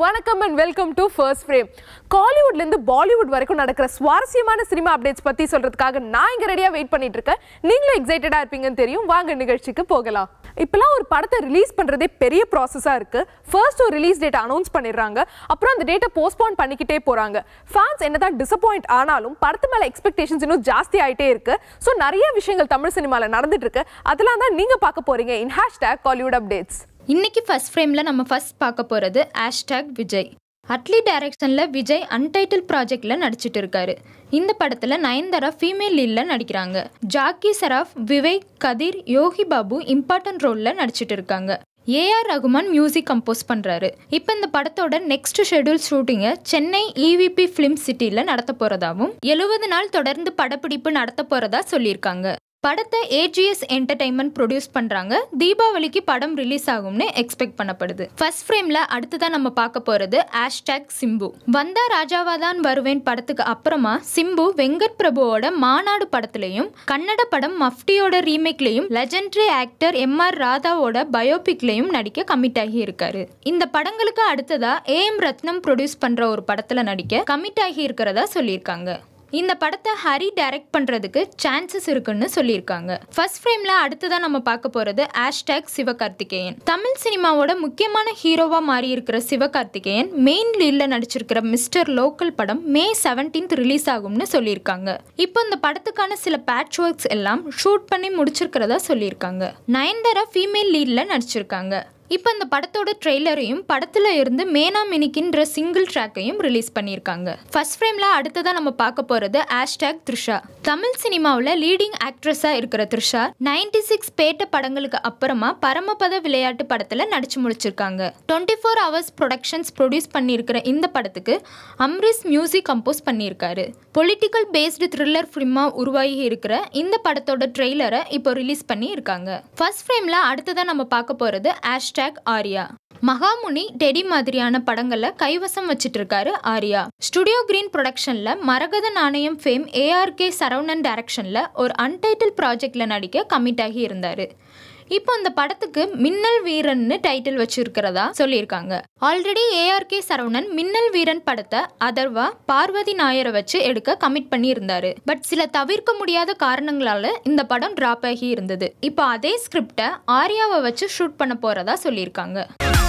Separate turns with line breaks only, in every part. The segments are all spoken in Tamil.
வணக்கம் and welcome to first frame காலிவுட்ல இருந்து பாலிவுட் வரைக்கும் நடக்கிற சுவாரஸ்யமான சினிமா அப்டேட்ஸ் பத்தி சொல்றதுக்காக நான் இங்க ரெடியா வெயிட் பண்ணிட்டு இருக்கேன் நீங்களும் எக்ஸைட்டடா இருப்பீங்கன்னு தெரியும் வாங்க நிகழ்ச்சிக்கு போகலாம் இப்பெல்லாம் ஒரு படத்தை ரிலீஸ் பண்றதே பெரிய ப்ராசஸா இருக்கு ஃபர்ஸ்ட் ஒரு ரிலீஸ் டேட் அனௌன்ஸ் பண்ணிடுறாங்க அப்புறம் அந்த டேட்டை போஸ்ட்போன் பண்ணிக்கிட்டே போறாங்க ஃபேன்ஸ் என்னதான் டிசப்பாயிண்ட் ஆனாலும் படத்து மேல எக்ஸ்பெக்டேஷன்ஸ் இன்னும் ஜாஸ்தி ஆயிட்டே இருக்கு ஸோ நிறைய விஷயங்கள் தமிழ் சினிமால நடந்துட்டு இருக்கு அதெல்லாம் தான் நீங்க பார்க்க போறீங்க இன் ஹேஷ்டேக் காலிவுட் அப்டேட்ஸ்
இன்னைக்கு ஃபர்ஸ்ட் ஃப்ரேமில் நம்ம ஃபர்ஸ்ட் பார்க்க போகிறது ஹேஷ்டேக் விஜய் அட்லி டைரக்ஷனில் விஜய் அன்டைட்டில் ப்ராஜெக்டில் நடிச்சிட்டு இருக்காரு இந்த படத்தில் நயன்தாரா ஃபீமேல் லீடில் நடிக்கிறாங்க ஜாக்கி சராஃப் விவேக் கதிர் யோகி பாபு இம்பார்ட்டன்ட் ரோலில் நடிச்சிட்டு இருக்காங்க ஏஆர் ரகுமான் மியூசிக் கம்போஸ் பண்ணுறாரு இப்போ இந்த படத்தோட நெக்ஸ்ட் ஷெட்யூல் ஷூட்டிங்கை சென்னை இவிபி ஃபிலிம் சிட்டியில் நடத்த போகிறதாவும் எழுபது நாள் தொடர்ந்து படப்பிடிப்பு நடத்த போகிறதா சொல்லியிருக்காங்க படத்தை ஏஜிஎஸ் என்டர்டைன்மெண்ட் ப்ரொடியூஸ் பண்ணுறாங்க தீபாவளிக்கு படம் ரிலீஸ் ஆகும்னு எக்ஸ்பெக்ட் பண்ணப்படுது ஃபர்ஸ்ட் ஃப்ரேமில் அடுத்ததான் நம்ம பார்க்க போகிறது ஹேஷ்டேக் சிம்பு வந்தா ராஜாவா தான் வருவேன் படத்துக்கு அப்புறமா சிம்பு வெங்கட் பிரபுவோட மாநாடு படத்துலையும் கன்னட படம் மஃப்டியோட ரீமேக்லையும் லெஜெண்டரி ஆக்டர் எம் ஆர் ராதாவோட பயோபிக்லையும் நடிக்க கமிட் ஆகி இருக்காரு இந்த படங்களுக்கு அடுத்ததா ஏஎம் ரத்னம் ப்ரொடியூஸ் பண்ற ஒரு படத்துல நடிக்க கமிட் ஆகி இருக்கிறதா சொல்லியிருக்காங்க இந்த படத்தை ஹரி டைரக்ட் பண்ணுறதுக்கு சான்சஸ் இருக்குன்னு சொல்லியிருக்காங்க ஃபர்ஸ்ட் ஃப்ரேமில் அடுத்ததான் நம்ம பார்க்க போகிறது ஹேஷ்டேக் சிவகார்த்திகேயன் தமிழ் சினிமாவோட முக்கியமான ஹீரோவாக மாறி இருக்கிற சிவகார்த்திகேயன் மெயின் லீடில் நடிச்சிருக்கிற மிஸ்டர் லோக்கல் படம் மே செவன்டீன்த் ரிலீஸ் ஆகும்னு சொல்லியிருக்காங்க இப்போ இந்த படத்துக்கான சில பேட்ச் ஒர்க்ஸ் எல்லாம் ஷூட் பண்ணி முடிச்சிருக்கிறதா சொல்லியிருக்காங்க நயன்தாரா ஃபீமேல் லீடில் நடிச்சிருக்காங்க இப்போ இந்த படத்தோட ட்ரெய்லரையும் படத்துல இருந்து மேனா மினிக்கின்ற சிங்கிள் ட்ராக்கையும் ரிலீஸ் பண்ணியிருக்காங்க ஃபர்ஸ்ட் ஃப்ரேம்ல அடுத்ததா நம்ம பார்க்க போறது ஹேஷ்டேக் த்ரிஷா தமிழ் சினிமாவில் லீடிங் ஆக்ட்ரஸா இருக்கிற த்ரிஷா நைன்டி சிக்ஸ் பேட்ட படங்களுக்கு அப்புறமா பரமபத விளையாட்டு படத்துல நடிச்சு முடிச்சிருக்காங்க twenty four hours productions produce பண்ணியிருக்கிற இந்த படத்துக்கு அம்ரிஸ் மியூசிக் கம்போஸ் பண்ணியிருக்காரு பொலிட்டிக்கல் பேஸ்டு த்ரில்லர் ஃபிலிமா உருவாகி இருக்கிற இந்த படத்தோட ட்ரெய்லரை இப்போ ரிலீஸ் பண்ணி இருக்காங்க ஃபர்ஸ்ட் ஃப்ரேம்ல அடுத்ததா நம்ம பார்க்க போறது ஹேஷ்டேக் ஆர்யா மகாமுனி டெடி மாதிரியான படங்களை கைவசம் வச்சிட்டு இருக்காரு ஆர்யா ஸ்டுடியோ கிரீன் ப்ரொடக்ஷன்ல மரகத நாணயம் ஃபேம் ஏஆர்கே சரவணன் டைரக்ஷன்ல ஒரு அன்டைட்டில் ப்ராஜெக்ட்ல நடிக்க கமிட் ஆகி இருந்தாரு இப்போ இந்த படத்துக்கு மின்னல் வீரன்னு டைட்டில் வச்சிருக்கிறதா சொல்லியிருக்காங்க ஆல்ரெடி ஏஆர்கே சரவணன் மின்னல் வீரன் படத்தை அதர்வா பார்வதி நாயரை வச்சு எடுக்க கமிட் பண்ணி இருந்தாரு பட் சில தவிர்க்க முடியாத காரணங்களால இந்த படம் டிராப் ஆகி இருந்தது இப்போ அதே ஸ்கிரிப்டை ஆர்யாவை வச்சு ஷூட் பண்ண போறதா சொல்லியிருக்காங்க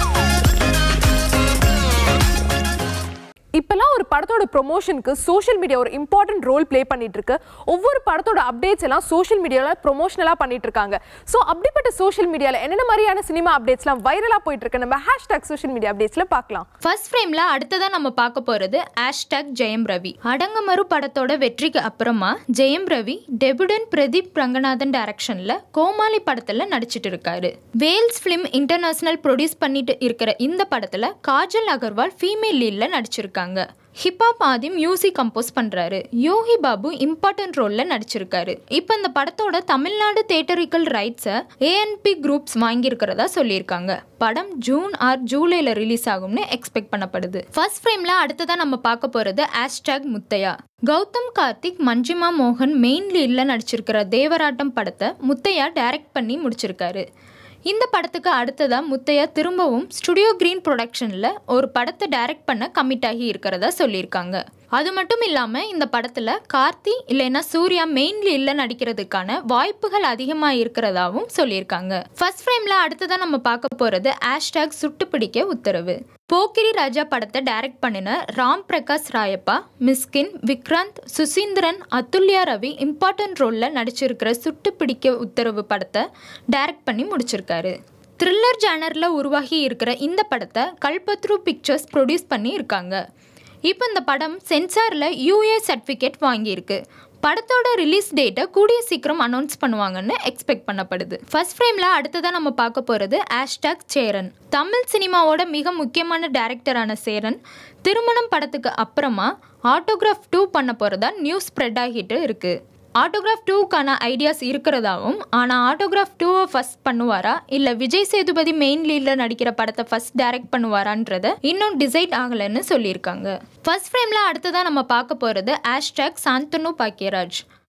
இப்பெல்லாம் ஒரு படத்தோட ப்ரொமோஷனுக்கு சோஷியல் மீடியா ஒரு இம்பார்ட்டன்ட் ரோல் ப்ளே பண்ணிட்டு இருக்கு ஒவ்வொரு படத்தோட அப்டேட்ஸ் எல்லாம் சோஷியல் மீடியாவில் ப்ரொமோஷனலாக பண்ணிட்டு இருக்காங்க ஸோ அப்படிப்பட்ட சோஷியல் மீடியாவில் என்னென்ன மாதிரியான சினிமா அப்டேட்ஸ்லாம் வைரலாக போயிட்டு இருக்கு நம்ம ஹேஷ்டாக் சோஷியல் மீடியா அப்டேட்ஸில் பார்க்கலாம்
ஃபர்ஸ்ட் ஃப்ரேம்ல அடுத்ததா நம்ம பார்க்க போறது ஹேஷ்டாக் ஜெயம் ரவி அடங்கமறு படத்தோட வெற்றிக்கு அப்புறமா ஜெயம் ரவி டெபுடன் பிரதீப் ரங்கநாதன் டைரக்ஷன்ல கோமாளி படத்துல நடிச்சிட்டு இருக்காரு வேல்ஸ் ஃபிலிம் இன்டர்நேஷனல் ப்ரொடியூஸ் பண்ணிட்டு இருக்கிற இந்த படத்துல காஜல் அகர்வால் ஃபீமேல் லீட்ல நடிச்சிருக்காங்க ஹிப்ஹாப் ஆதி மியூசிக் கம்போஸ் பண்றாரு யோகி பாபு இம்பார்ட்டன்ட் ரோல்ல நடிச்சிருக்காரு இப்போ இந்த படத்தோட தமிழ்நாடு தேட்டரிக்கல் ரைட்ஸை ஏஎன்பி குரூப்ஸ் வாங்கியிருக்கிறதா சொல்லியிருக்காங்க படம் ஜூன் ஆர் ஜூலைல ரிலீஸ் ஆகும்னு எக்ஸ்பெக்ட் பண்ணப்படுது ஃபர்ஸ்ட் ஃப்ரேம்ல அடுத்ததான் நம்ம பார்க்க போறது ஹேஷ்டேக் முத்தையா கௌதம் கார்த்திக் மஞ்சிமா மோகன் மெயின் லீட்ல நடிச்சிருக்கிற தேவராட்டம் படத்தை முத்தையா டைரக்ட் பண்ணி முடிச்சிருக்காரு இந்த படத்துக்கு அடுத்ததா முத்தையா திரும்பவும் ஸ்டுடியோ கிரீன் ப்ரொடக்ஷனில் ஒரு படத்தை டைரக்ட் பண்ண கமிட் ஆகி இருக்கிறதா சொல்லியிருக்காங்க அது மட்டும் இல்லாமல் இந்த படத்தில் கார்த்தி இல்லைன்னா சூர்யா மெயின் லீடில் நடிக்கிறதுக்கான வாய்ப்புகள் அதிகமாக இருக்கிறதாவும் சொல்லியிருக்காங்க ஃபர்ஸ்ட் ஃப்ரேமில் அடுத்ததாக நம்ம பார்க்க போகிறது ஹேஷ்டேக் சுட்டுப்பிடிக்க உத்தரவு போக்கிரி ராஜா படத்தை டைரக்ட் பண்ணின ராம் பிரகாஷ் ராயப்பா மிஸ்கின் விக்ராந்த் சுசீந்திரன் அதுல்யா ரவி இம்பார்ட்டன்ட் ரோலில் நடிச்சிருக்கிற சுட்டுப்பிடிக்க உத்தரவு படத்தை டைரக்ட் பண்ணி முடிச்சிருக்காரு த்ரில்லர் ஜானரில் உருவாகி இருக்கிற இந்த படத்தை கல்பத்ரு பிக்சர்ஸ் ப்ரொடியூஸ் பண்ணி இருக்காங்க இப்போ இந்த படம் சென்சாரில் யூஏ சர்டிஃபிகேட் வாங்கியிருக்கு படத்தோட ரிலீஸ் டேட்டை கூடிய சீக்கிரம் அனௌன்ஸ் பண்ணுவாங்கன்னு எக்ஸ்பெக்ட் பண்ணப்படுது ஃபர்ஸ்ட் ஃப்ரேமில் அடுத்ததாக நம்ம பார்க்க போகிறது ஹேஷ்டாக் சேரன் தமிழ் சினிமாவோட மிக முக்கியமான டைரக்டரான சேரன் திருமணம் படத்துக்கு அப்புறமா ஆட்டோகிராஃப் டூ பண்ண போகிறதா நியூஸ் ஸ்ப்ரெட் ஆகிட்டு இருக்குது ஆட்டோகிராஃப் டூக்கான ஐடியாஸ் இருக்கிறதாவும் ஆனால் ஆட்டோகிராஃப் டூவை ஃபஸ்ட் பண்ணுவாரா இல்லை விஜய் சேதுபதி மெயின் லீடில் நடிக்கிற படத்தை ஃபஸ்ட் டைரக்ட் பண்ணுவாரான்றத இன்னும் டிசைட் ஆகலைன்னு சொல்லியிருக்காங்க ஃபர்ஸ்ட் ஃப்ரேமில் அடுத்ததாக நம்ம பார்க்க போகிறது ஹேஷ்டேக் சாந்தனு பாக்கியராஜ்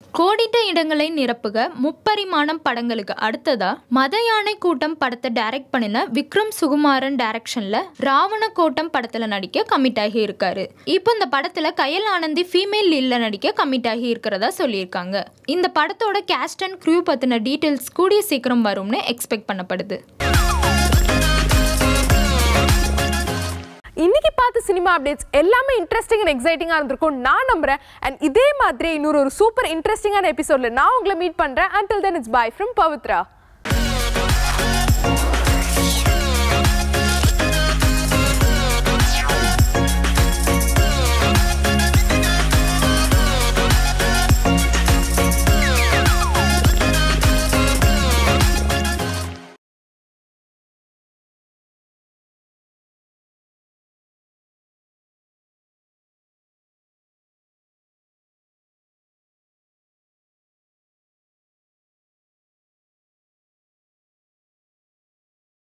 கோடிட்ட இடங்களை நிரப்புக முப்பரிமாணம் படங்களுக்கு அடுத்ததா மத யானை கூட்டம் படத்தை டைரக்ட் பண்ணின விக்ரம் சுகுமாரன் டைரக்ஷன்ல ராவண கோட்டம் படத்துல நடிக்க கமிட் ஆகி இருக்காரு இப்போ இந்த படத்துல கயல் ஆனந்தி ஃபீமேல் லீட்ல நடிக்க கமிட் ஆகி இருக்கிறதா சொல்லியிருக்காங்க இந்த படத்தோட கேஸ்ட் அண்ட் க்ரூ பத்தின டீட்டெயில்ஸ் கூடிய சீக்கிரம் வரும்னு எக்ஸ்பெக்ட் பண்ணப்படுது
இன்னைக்கு பார்த்த சினிமா அப்டேட்ஸ் எல்லாமே இன்ட்ரெஸ்டிங் அண்ட் எக்ஸைட்டிங்காக இருந்திருக்கும் நான் நம்புறேன் அண்ட் இதே மாதிரி இன்னொரு ஒரு சூப்பர் இன்ட்ரெஸ்டிங்கான எபிசோட்ல நான் உங்களை மீட் பண்றேன் until then it's bye from Pavithra